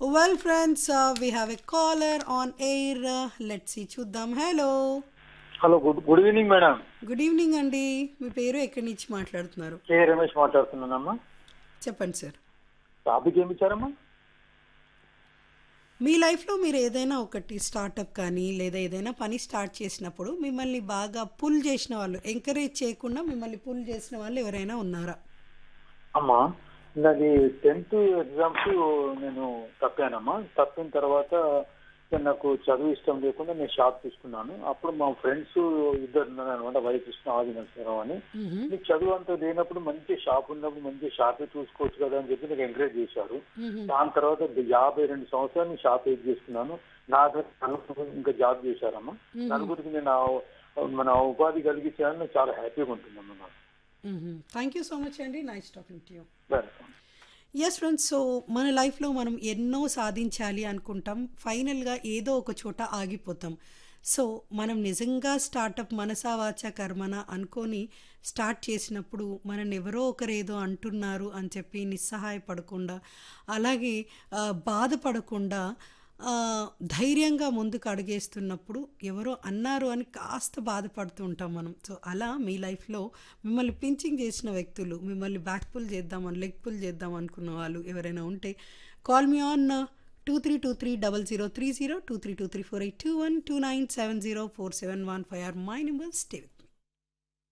Well, friends, uh, we have a caller on air. Uh, let's see. చూద్దాం hello hello good good evening madam good evening అండి మీ పేరు ఎక్కడి నుంచి మాట్లాడుతున్నారు కే రమేష్ మాట్లాడుతున్నానమ్మా చెప్పండి సార్ టాపిక్ ఏమి ఇచ్చారమ్మా మీ లైఫ్లో మీరు ఏదైనా ఒకటి స్టార్టప్ కానీ లేదా ఏదైనా పని స్టార్ట్ చేసినప్పుడు మిమ్మల్ని బాగా పుల్ చేసిన వాళ్ళు ఎంకరేజ్ చేయకుండా మిమ్మల్ని పుల్ చేసిన వాళ్ళు ఎవరైనా ఉన్నారా అమ్మా నాది టెన్త్ ఎగ్జామ్స్ నేను తప్పానమ్మా తప్పిన తర్వాత ఇక నాకు చదువు ఇష్టం లేకుండా నేను షాప్ తీసుకున్నాను అప్పుడు మా ఫ్రెండ్స్ ఇద్దరు ఉన్నారు అనమాట వైకృష్ణ ఆది నరసింహరావు అని నీకు చదువు అంతా లేనప్పుడు మంచి షాప్ ఉన్నప్పుడు మంచి షాపే చూసుకోవచ్చు కదా అని చెప్పి నాకు ఎంకరేజ్ చేశారు దాని తర్వాత యాభై రెండు సంవత్సరాలు నేను షాప్ ఏది చేసుకున్నాను నా దగ్గర నలుగురు ఇంకా జాబ్ చేశారమ్మా నలుగురికి నేను ఆ- మన ఉపాధి కలిగించాలని నాకు చాలా హ్యాపీగా ఉంటుందమ్మా నాకు థ్యాంక్ యూ సో మచ్ అండి nice talking to you welcome yes friends so మన లైఫ్లో మనం ఎన్నో సాధించాలి అనుకుంటాం ఫైనల్గా ఏదో ఒక చోట ఆగిపోతాం సో మనం నిజంగా స్టార్టప్ మనసా వాచ కర్మన అనుకొని స్టార్ట్ చేసినప్పుడు మనల్ని ఎవరో ఒకరు ఏదో అంటున్నారు అని చెప్పి నిస్సహాయపడకుండా అలాగే ఆ, బాధపడకుండా ఆ, ధైర్యంగా ముందుకు అడుగేస్తున్నప్పుడు ఎవరో అన్నారు అని కాస్త బాధపడుతూ ఉంటాం మనం సో అలా మీ లైఫ్లో మిమ్మల్ని పించింగ్ చేసిన వ్యక్తులు మిమ్మల్ని బ్యాక్ పుల్ చేద్దామని లెగ్ పుల్ చేద్దాం అనుకున్న వాళ్ళు ఎవరైనా ఉంటే call me on two three two three double zero three zero two three two three four eight two one two nine seven zero four seven one five or my number stay with